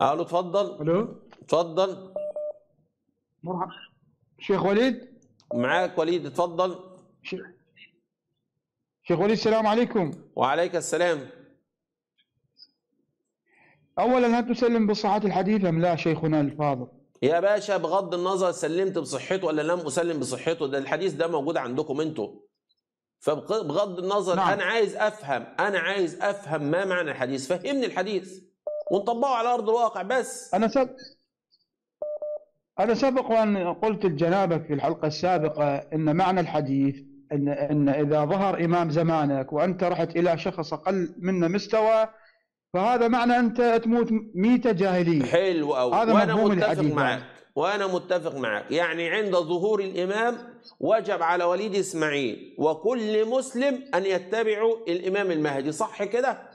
الو اتفضل الو اتفضل مرحبا شيخ وليد معاك وليد اتفضل ش- شيخ وليد السلام عليكم وعليك السلام اولا هل تسلم بصحة الحديث ام لا شيخنا الفاضل يا باشا بغض النظر سلمت بصحته ولا لم اسلم بصحته ده الحديث ده موجود عندكم انتوا فبغض النظر نعم. انا عايز افهم انا عايز افهم ما معنى الحديث فهمني الحديث ونطبقه على ارض الواقع بس انا سبق انا سبق وان قلت لجنابك في الحلقة السابقة ان معنى الحديث ان ان اذا ظهر امام زمانك وانت رحت الى شخص اقل منه مستوى فهذا معنى انت تموت ميتة جاهلية حلو قوي هذا وانا مفهوم متفق الحديث معاك يعني. وانا متفق معاك يعني عند ظهور الامام وجب على وليد اسماعيل وكل مسلم ان يتبعوا الامام المهدي صح كده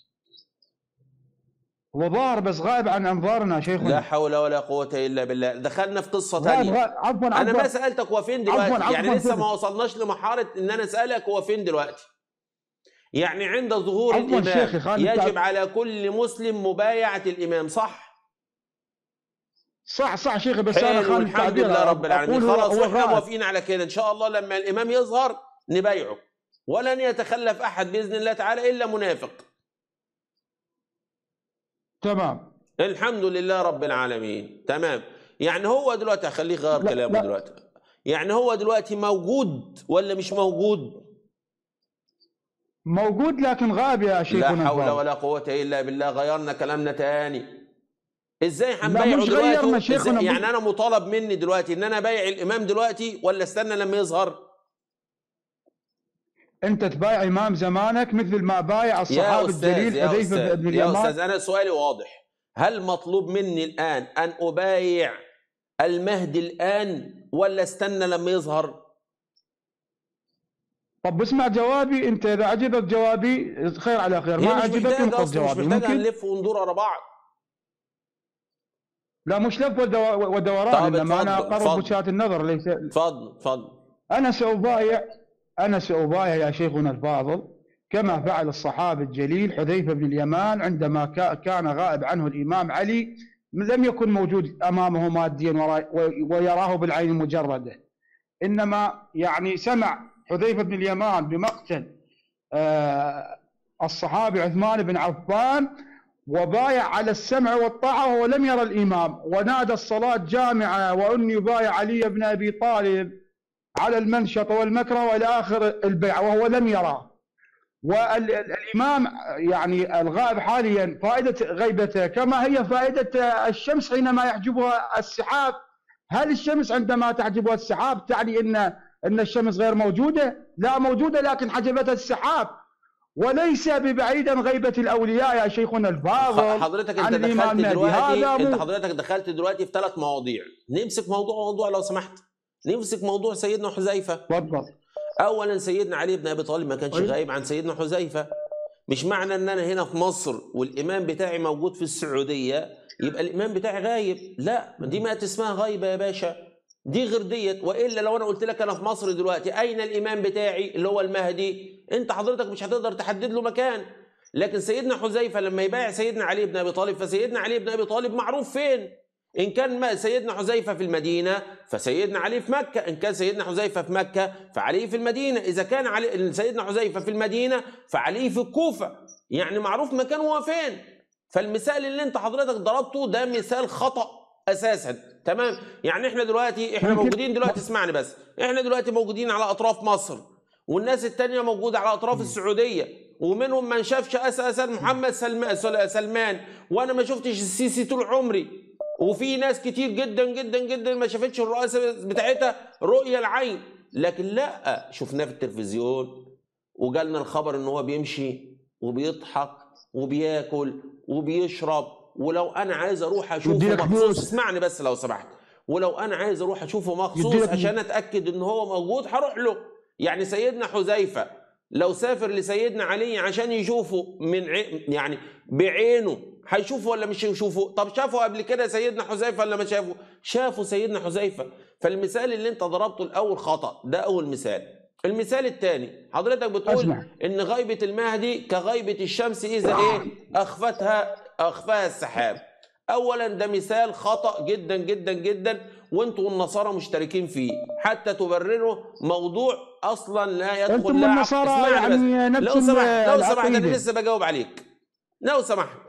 هو ظاهر بس غائب عن انظارنا لا شيخنا حول ولا قوه الا بالله دخلنا في قصه غائب ثانيه غائب عفوا انا عفوا ما سالتك هو فين دلوقتي عفواً، يعني عفواً لسه كده. ما وصلناش لمرحله ان انا اسالك هو فين دلوقتي يعني عند ظهور عفواً الامام شيخي، خالد يجب تعال. على كل مسلم مبايعه الامام صح صح صح شيخي بس انا حلو خالد الحمد التعبير لله رب العالمين أقول هو- خلاص هو واحنا غائب. موافقين على كده ان شاء الله لما الامام يظهر نبايعه ولن يتخلف احد باذن الله تعالى الا منافق تمام الحمد لله رب العالمين تمام يعني هو دلوقتي هخليه غير لا، كلامه لا. دلوقتي يعني هو دلوقتي موجود ولا مش موجود موجود لكن غائب يا شيخنا لا حول الفاضل. ولا قوة إلا بالله غيرنا كلامنا تاني ازاي لا، هنبايعه مش غيرنا دلوقتي شيخنا، إزاي- يعني مش- انا مطالب مني دلوقتي ان انا بايع الامام دلوقتي ولا استنى لما يظهر انت تبايع امام زمانك مثل ما بايع يا الصحابي استاذ الجليل يا حذيفه بن استاذ يا اليمان استاذ انا سؤالي واضح هل مطلوب مني الان ان ابايع المهدي الان ولا استنى لما يظهر طب اسمع جوابي انت اذا عجبك جوابي خير على خير ما هي مش عجبك محتاجه انقض اصلا مش جوابي محتاجه ممكن نلف وندور ورا بعض لا مش لف ودو- ودوران طب انما انا اتفضل، اقرب اتفضل. وجهات النظر ليس اتفضل اتفضل انا سأبايع انا سأبايع يا شيخنا الفاضل كما فعل الصحابي الجليل حذيفه بن اليمان عندما كا- كان غائب عنه الامام علي لم يكن موجود امامه ماديا ورا- و- ويراه بالعين المجرده انما يعني سمع حذيفه بن اليمان بمقتل آه، الصحابي عثمان بن عفان وبايع على السمع والطاعه وهو لم يرى الامام ونادى الصلاه جامعه واني يبايع علي بن ابي طالب على المنشط والمكره والى اخر البيع وهو لم يراه والامام يعني الغائب حاليا فائده غيبته كما هي فائده الشمس حينما يحجبها السحاب هل الشمس عندما تحجبها السحاب تعني ان ان الشمس غير موجوده؟ لا موجوده لكن حجبتها السحاب وليس ببعيدا غيبه الاولياء يا شيخنا الفاضل حضرتك عن انت الإمام دخلت المهدي. دلوقتي هذا انت مو- حضرتك دخلت دلوقتي في ثلاث مواضيع نمسك موضوع موضوع لو سمحت نمسك موضوع سيدنا حذيفه تفضل اولا سيدنا علي بن ابي طالب ما كانش طيب. غايب عن سيدنا حذيفه مش معنى ان انا هنا في مصر والامام بتاعي موجود في السعوديه يبقى الامام بتاعي غايب لا دي ما اسمها غايبه يا باشا دي غير ديت والا لو انا قلت لك انا في مصر دلوقتي اين الامام بتاعي اللي هو المهدي انت حضرتك مش هتقدر تحدد له مكان لكن سيدنا حذيفه لما يبايع سيدنا علي بن ابي طالب فسيدنا علي بن ابي طالب معروف فين ان كان ما سيدنا حذيفه في المدينه فسيدنا علي في مكه ان كان سيدنا حذيفه في مكه فعلي في المدينه اذا كان علي سيدنا حذيفه في المدينه فعلي في الكوفه يعني معروف مكانه هو فين فالمثال اللي انت حضرتك ضربته ده مثال خطا اساسا تمام يعني احنا دلوقتي احنا ممكن- موجودين دلوقتي اسمعني بس احنا دلوقتي موجودين على اطراف مصر والناس التانية موجودة على أطراف السعودية ومنهم من شافش أساسا محمد سلم- سل- سلمان وأنا ما شفتش السيسي طول عمري وفي ناس كتير جدا جدا جدا ما شافتش الرئاسة بتاعتها رؤية العين لكن لا شفناه في التلفزيون وجالنا الخبر ان هو بيمشي وبيضحك وبياكل وبيشرب ولو انا عايز اروح اشوفه يديلك مخصوص فلوس. اسمعني بس لو سمحت ولو انا عايز اروح اشوفه مخصوص يديلك عشان اتاكد ان هو موجود هروح له يعني سيدنا حذيفه لو سافر لسيدنا علي عشان يشوفه من عي... يعني بعينه هيشوفه ولا مش هيشوفه طب شافه قبل كده سيدنا حذيفه ولا ما شافه شافه سيدنا حذيفه فالمثال اللي انت ضربته الاول خطا ده اول مثال المثال الثاني حضرتك بتقول أسمع. ان غيبه المهدي كغيبه الشمس اذا ايه اخفتها اخفاها السحاب اولا ده مثال خطا جدا جدا جدا وانتوا النصارى مشتركين فيه حتى تبرروا موضوع اصلا لا يدخل انتم لا عقل. النصارى اسمعني يعني بس. نفس لو سمحت لو سمحت انا العقيدة. لسه بجاوب عليك لو سمحت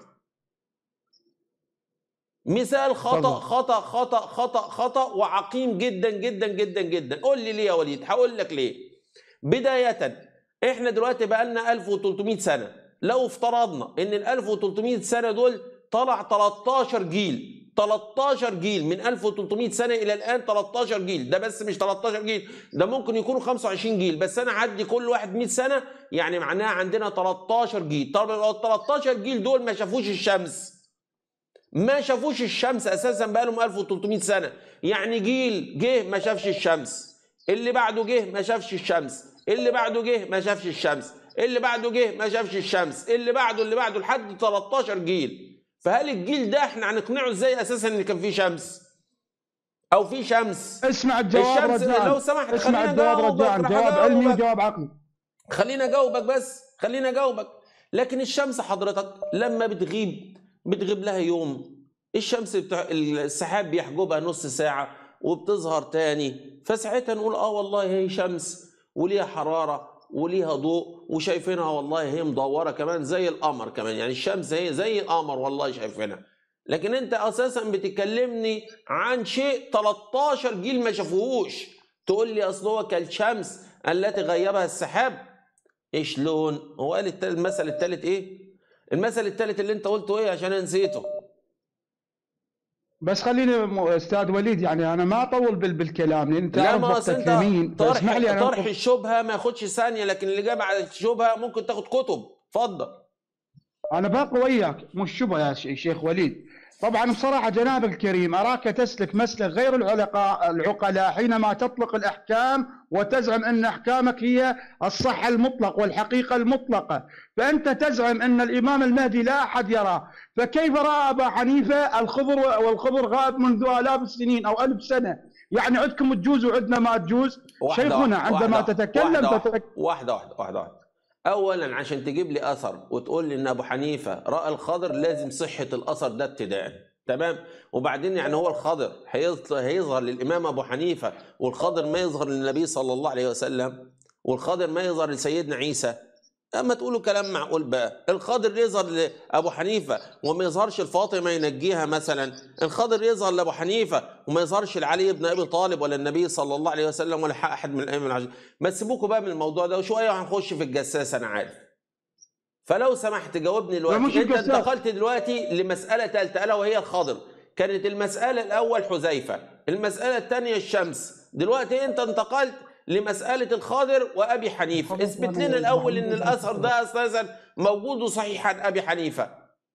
مثال خطا تفضل. خطا خطا خطا خطا وعقيم جدا جدا جدا جدا قول لي ليه يا وليد هقول لك ليه بدايه احنا دلوقتي بقى لنا 1300 سنه لو افترضنا ان ال 1300 سنه دول طلع 13 جيل 13 جيل من 1300 سنه الى الان 13 جيل ده بس مش 13 جيل ده ممكن يكونوا 25 جيل بس انا عدي كل واحد 100 سنه يعني معناها عندنا 13 جيل طب لو ال 13 جيل دول ما شافوش الشمس ما شافوش الشمس اساسا بقالهم 1300 سنه يعني جيل جه ما شافش الشمس اللي بعده جه ما شافش الشمس اللي بعده جه ما شافش الشمس اللي بعده جه ما شافش الشمس اللي بعده اللي بعده لحد 13 جيل فهل الجيل ده احنا هنقنعه ازاي اساسا ان كان فيه شمس او في شمس اسمع الجواب الشمس رجاء لو سمحت اسمع خلينا الجواب أجاوبك، رجاء راح جواب علمي أجاوبك. وجواب عقلي خليني اجاوبك بس خليني اجاوبك لكن الشمس حضرتك لما بتغيب بتغيب لها يوم الشمس بتاع السحاب بيحجبها نص ساعة وبتظهر تاني فساعتها نقول اه والله هي شمس وليها حرارة وليها ضوء وشايفينها والله هي مدورة كمان زي القمر كمان يعني الشمس هي زي القمر والله شايفينها لكن انت اساسا بتكلمني عن شيء 13 جيل ما شافوهوش تقول لي اصل هو كالشمس التي غيبها السحاب ايش لون هو قال التالت المثل الثالث ايه المثل الثالث اللي انت قلته ايه عشان انا نسيته بس خليني م- استاذ وليد يعني انا ما اطول بال- بالكلام لان لا تعرف ما اصل وقتك انت ثمين طرح فاسمح لي انا طرح أنقل- الشبهه ما ياخدش ثانيه لكن اللي جاب على الشبهه ممكن تاخد كتب اتفضل انا باقي وياك مش شبه يا ش- شيخ وليد طبعا بصراحه جناب الكريم اراك تسلك مسلك غير العلقاء العقلاء حينما تطلق الاحكام وتزعم ان احكامك هي الصح المطلق والحقيقه المطلقه فانت تزعم ان الامام المهدي لا احد يراه فكيف راى ابا حنيفه الخضر والخضر غائب منذ الاف السنين او الف سنه يعني عندكم تجوز وعندنا ما تجوز واحدة شيخنا واحدة، عندما واحدة، تتكلم واحدة واحدة, تتك... واحدة واحدة واحدة واحدة أولا عشان تجيب لي أثر وتقول لي إن أبو حنيفة رأى الخضر لازم صحة الأثر ده ابتداء تمام وبعدين يعني هو الخضر هيظ- هيظهر للإمام أبو حنيفة والخضر ما يظهر للنبي صلى الله عليه وسلم والخضر ما يظهر لسيدنا عيسى اما تقولوا كلام معقول بقى الخضر يظهر لابو حنيفه وما يظهرش لفاطمه ينجيها مثلا الخضر يظهر لابو حنيفه وما يظهرش لعلي بن ابي طالب ولا النبي صلى الله عليه وسلم ولا احد من الائمه العشر ما تسيبوكوا بقى من الموضوع ده وشويه هنخش في الجساس انا عارف فلو سمحت جاوبني لا مش دلوقتي انت الجساس. انتقلت دلوقتي لمساله ثالثه الا وهي الخضر كانت المساله الاول حذيفه المساله الثانيه الشمس دلوقتي انت انتقلت لمساله الخضر وابي حنيفه خلاص اثبت أنا لنا الاول ان محمود الاثر ده اساسا موجود وصحيح عن ابي حنيفه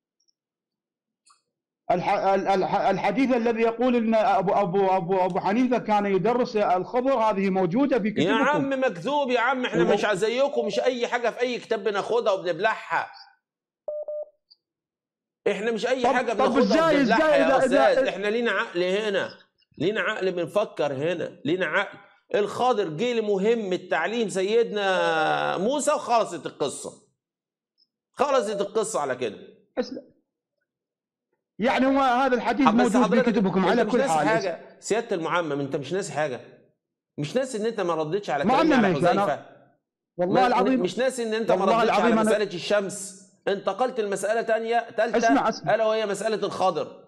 الح... الح... الحديث الذي يقول ان ابو ابو ابو ابو حنيفه كان يدرس الخضر هذه موجوده في كتبكم يا عم مكذوب يا عم احنا هو- مش زيكم مش اي حاجه في اي كتاب بناخدها وبنبلعها احنا مش اي طب- حاجه طب بناخدها إزاي- وبنبلعها إزاي يا إذا- إذا- استاذ احنا لينا عقل هنا لينا عقل بنفكر هنا لينا عقل الخاضر جه لمهم التعليم سيدنا موسى وخلصت القصه خلصت القصه على كده بس- يعني هو هذا الحديث بس موجود في حضرتك كتبكم انت على مش كل ناسي حال حاجه سياده المعمم انت مش ناسي حاجه مش ناسي ان انت ما ردتش على معمم كلامي على إيش؟ أنا- حذيفه والله ما- العظيم مش ناسي ان انت ما والله ردتش على العظيم أنا- مساله الشمس انتقلت لمساله تانية ثالثه اسمع- اسمع. الا وهي مساله الخضر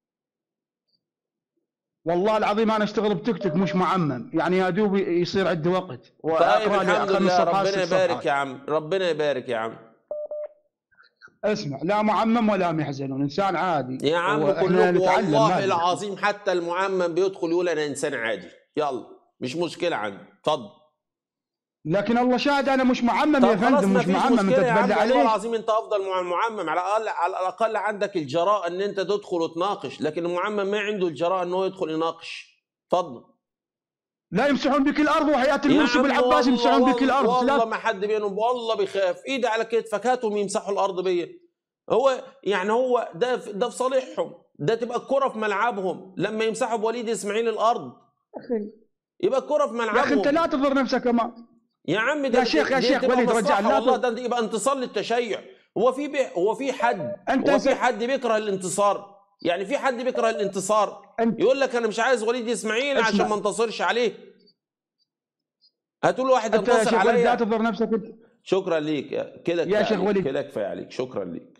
والله العظيم انا اشتغل بتيك توك مش معمم يعني يا دوب يصير عندي وقت طيب واقرا لي الحمد خمس لله صفحات ربنا ست يبارك صفحات يا عم ربنا يبارك يا عم اسمع لا معمم ولا محزنون انسان عادي يا عم وإحنا كلكم نتعلم والله ما- العظيم حتى المعمم بيدخل يقول انا انسان عادي يلا مش مشكله عندي اتفضل لكن الله شاهد انا مش معمم طب يا خلاص فندم ما مش فيش معمم انت مشكله يا عم تبلع والله عليه العظيم انت افضل مع المعمم على الاقل على الاقل عندك الجراءه ان انت تدخل وتناقش لكن المعمم ما عنده الجراءه ان هو يدخل يناقش اتفضل لا يمسحون بك الارض وحياه يا المرسي عم بالعباس والله- يمسحون بك والله- الارض والله لا ما حد بينهم والله بيخاف ايدي على كتفك هاتهم يمسحوا الارض بيا هو يعني هو ده في- ده في صالحهم ده تبقى الكره في ملعبهم لما يمسحوا بوليد اسماعيل الارض يبقى الكره في يا اخي ملعبهم انت لا تضر نفسك كمان يا عم ده يا شيخ- يا دي شيخ تبقى وليد مصلحة رجع، لا والله ت- ده يبقى انتصار للتشيع هو في بي... هو في حد أنت هو س- في حد بيكره الانتصار يعني في حد بيكره الانتصار أنت يقول لك انا مش عايز وليد اسماعيل اسمع. عشان ما انتصرش عليه هتقول واحد أنت يا ينتصر شيخ وليد لا عليا تضر نفسك أنت شكرا ليك كده يا كفاية شيخ عليك. وليد. كده كفايه عليك شكرا ليك